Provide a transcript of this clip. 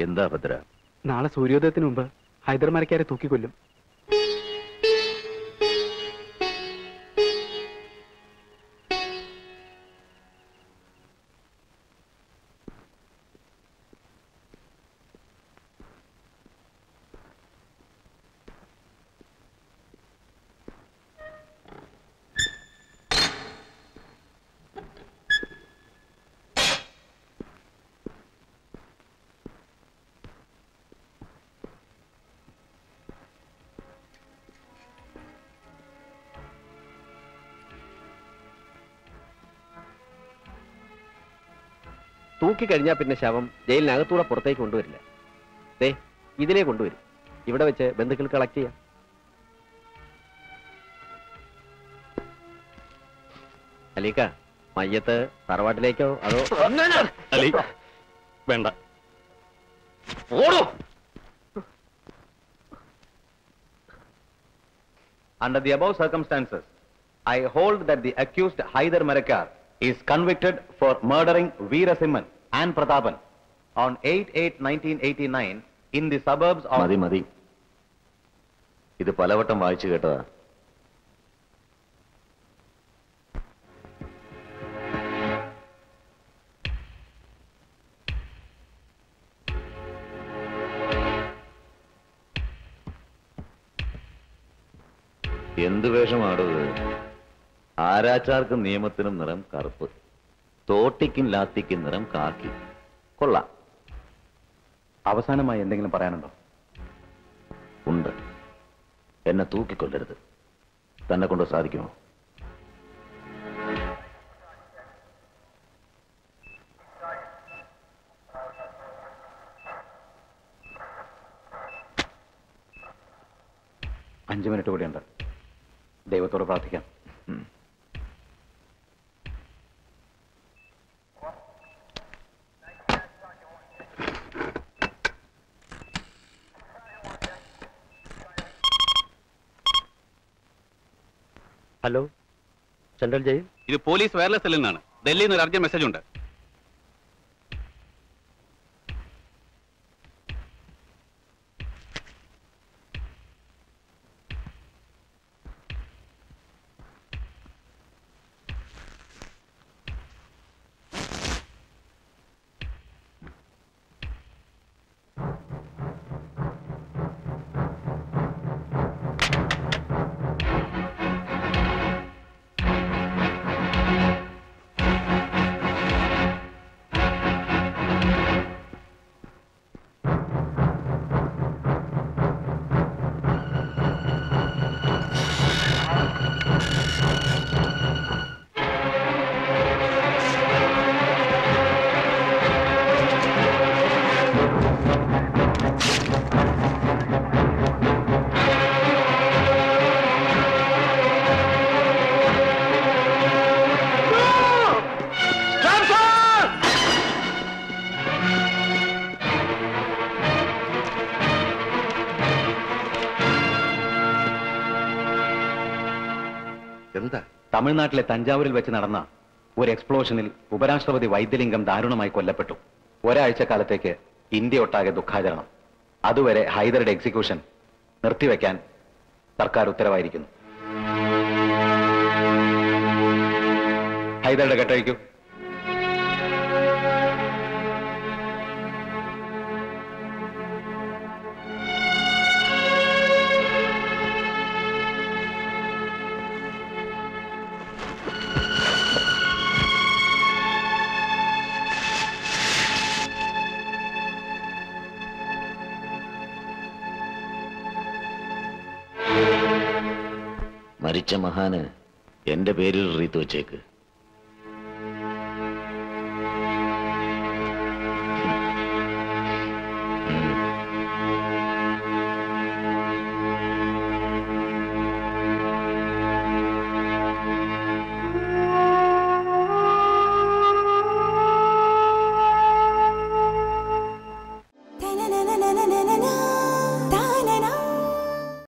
എന്താ ഭദ്ര നാളെ സൂര്യോദയത്തിന് മുമ്പ് ഹൈദർമരക്കാരെ തൂക്കിക്കൊല്ലും തൂക്കി കഴിഞ്ഞാൽ പിന്നെ ശവം ജയിലിനകത്തൂടെ പുറത്തേക്ക് കൊണ്ടുവരില്ല ദേ ഇതിലേ കൊണ്ടുവരും ഇവിടെ വെച്ച് ബന്ധുക്കൾ കളക്ട് ചെയ്യാം അലീക്ക മയ്യത്ത് തറവാട്ടിലേക്കോ അതോ അലി വേണ്ട Under the above circumstances, I hold that the accused Haider Marakar is convicted for murdering Veera Simhan and Pratapan on 8-8-1989 in the suburbs of... മതി മതി ഇത് പലവട്ടം വായിച്ചു കേട്ടതാ എന്ത് വേഷമാണത് ആരാച്ചാർക്കും നിയമത്തിനും നിറം കറുപ്പ് തോട്ടിക്കും ലാത്തിക്കും നിറം കാക്കി കൊള്ളാം അവസാനമായി എന്തെങ്കിലും പറയാനുണ്ടോ ഉണ്ട് എന്നെ തൂക്കിക്കൊല്ലരുത് തന്നെ കൊണ്ട് സാധിക്കുമോ അഞ്ചു മിനിറ്റ് കൂടിയുണ്ട് ദൈവത്തോട് പ്രാർത്ഥിക്കാം ഹലോ സെൻട്രൽ ജയിൽ ഇത് പോലീസ് വയർലെസ് സെല്ലിൽ നിന്നാണ് ഡൽഹിയിൽ നിന്ന് ഒരു അർജന്റ് മെസ്സേജ് ഉണ്ട് എന്താ തമിഴ്നാട്ടിലെ തഞ്ചാവൂരിൽ വെച്ച് നടന്ന ഒരു എക്സ്പ്ലോഷനിൽ ഉപരാഷ്ട്രപതി വൈദ്യലിംഗം ദാരുണമായി കൊല്ലപ്പെട്ടു ഒരാഴ്ച കാലത്തേക്ക് ഇന്ത്യ ഒട്ടാകെ ദുഃഖാചരണം അതുവരെ ഹൈദരുടെ എക്സിക്യൂഷൻ നിർത്തിവെക്കാൻ സർക്കാർ ഉത്തരവായിരിക്കുന്നു ഹൈദരുടെ കെട്ടഴിക്കൂ മരിച്ച മഹാന് എന്റെ പേരിൽ റീത്ത് വെച്ചേക്ക്